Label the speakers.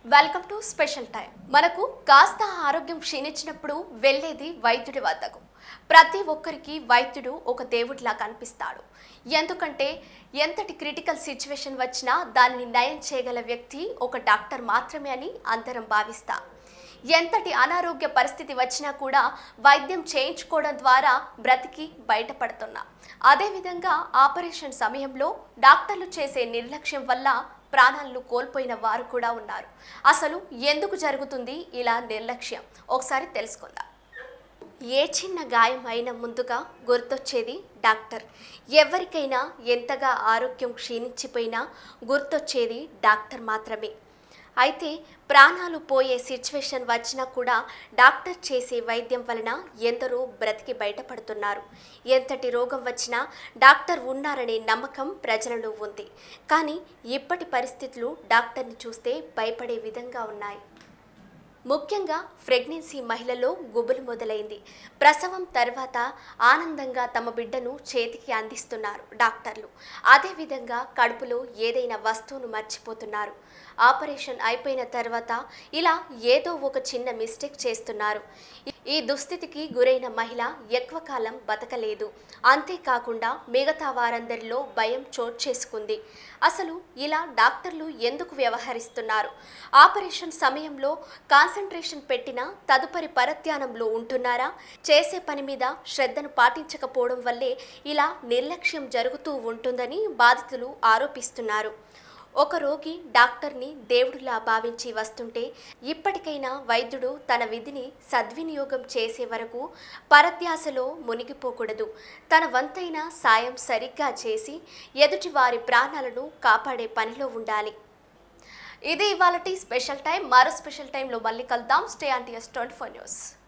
Speaker 1: welcome to special time మనకు కాస్త ఆరోగ్యం క్షీణించినప్పుడు వెళ్ళేది వైద్యుడి వద్దకు ప్రతి ఒక్కరికి వైద్యుడు ఒక దేవుడిలా కనిపిస్తాడు ఎందుకంటే ఎంతటి క్రిటికల్ సిచ్యువేషన్ వచ్చినా దానిని నయం చేయగల వ్యక్తి ఒక డాక్టర్ మాత్రమే అని అందరం భావిస్తాం ఎంతటి అనారోగ్య పరిస్థితి వచ్చినా కూడా వైద్యం చేయించుకోవడం ద్వారా బ్రతికి బయటపడుతున్నాం అదేవిధంగా ఆపరేషన్ సమయంలో డాక్టర్లు చేసే నిర్లక్ష్యం వల్ల ప్రాణాలను కోల్పోయిన వారు కూడా ఉన్నారు అసలు ఎందుకు జరుగుతుంది ఇలా నిర్లక్ష్యం ఒకసారి తెలుసుకుందాం ఏ చిన్న గాయం అయినా ముందుగా గుర్తొచ్చేది డాక్టర్ ఎవరికైనా ఎంతగా ఆరోగ్యం క్షీణించిపోయినా గుర్తొచ్చేది డాక్టర్ మాత్రమే అయితే ప్రాణాలు పోయే సిచ్యువేషన్ వచ్చినా కూడా డాక్టర్ చేసే వైద్యం వలన ఎందరో బ్రతికి బయటపడుతున్నారు ఎంతటి రోగం వచ్చినా డాక్టర్ ఉన్నారనే నమ్మకం ప్రజలలో ఉంది కానీ ఇప్పటి పరిస్థితులు డాక్టర్ని చూస్తే భయపడే విధంగా ఉన్నాయి ముఖ్యంగా ప్రెగ్నెన్సీ మహిళలో గుబులు మొదలైంది ప్రసవం తర్వాత ఆనందంగా తమ బిడ్డను చేతికి అందిస్తున్నారు డాక్టర్లు అదేవిధంగా కడుపులో ఏదైనా వస్తువును మర్చిపోతున్నారు ఆపరేషన్ అయిపోయిన తర్వాత ఇలా ఏదో ఒక చిన్న మిస్టేక్ చేస్తున్నారు ఈ దుస్థితికి గురైన మహిళ ఎక్కువ కాలం బతకలేదు అంతేకాకుండా మిగతా వారందరిలో భయం చోటు చేసుకుంది అసలు ఇలా డాక్టర్లు ఎందుకు వ్యవహరిస్తున్నారు ఆపరేషన్ సమయంలో కాన్సన్ట్రేషన్ పెట్టిన తదుపరి పరధ్యానంలో ఉంటున్నారా చేసే పని మీద శ్రద్ధను పాటించకపోవడం వల్లే ఇలా నిర్లక్ష్యం జరుగుతూ ఉంటుందని బాధితులు ఆరోపిస్తున్నారు ఒక రోగి డాక్టర్ని దేవుడిలా భావించి వస్తుంటే ఇప్పటికైనా వైద్యుడు తన విధిని సద్వినియోగం చేసే వరకు పరధ్యాసలో మునిగిపోకూడదు తన వంతైన సాయం సరిగ్గా చేసి ఎదుటి వారి ప్రాణాలను కాపాడే పనిలో ఉండాలి ఇది ఇవాళ స్పెషల్ టైం మరో స్పెషల్ టైంలో మళ్ళీ కలుద్దాం స్టే ఆంటీఎస్ ట్వంటీ ఫోర్ న్యూస్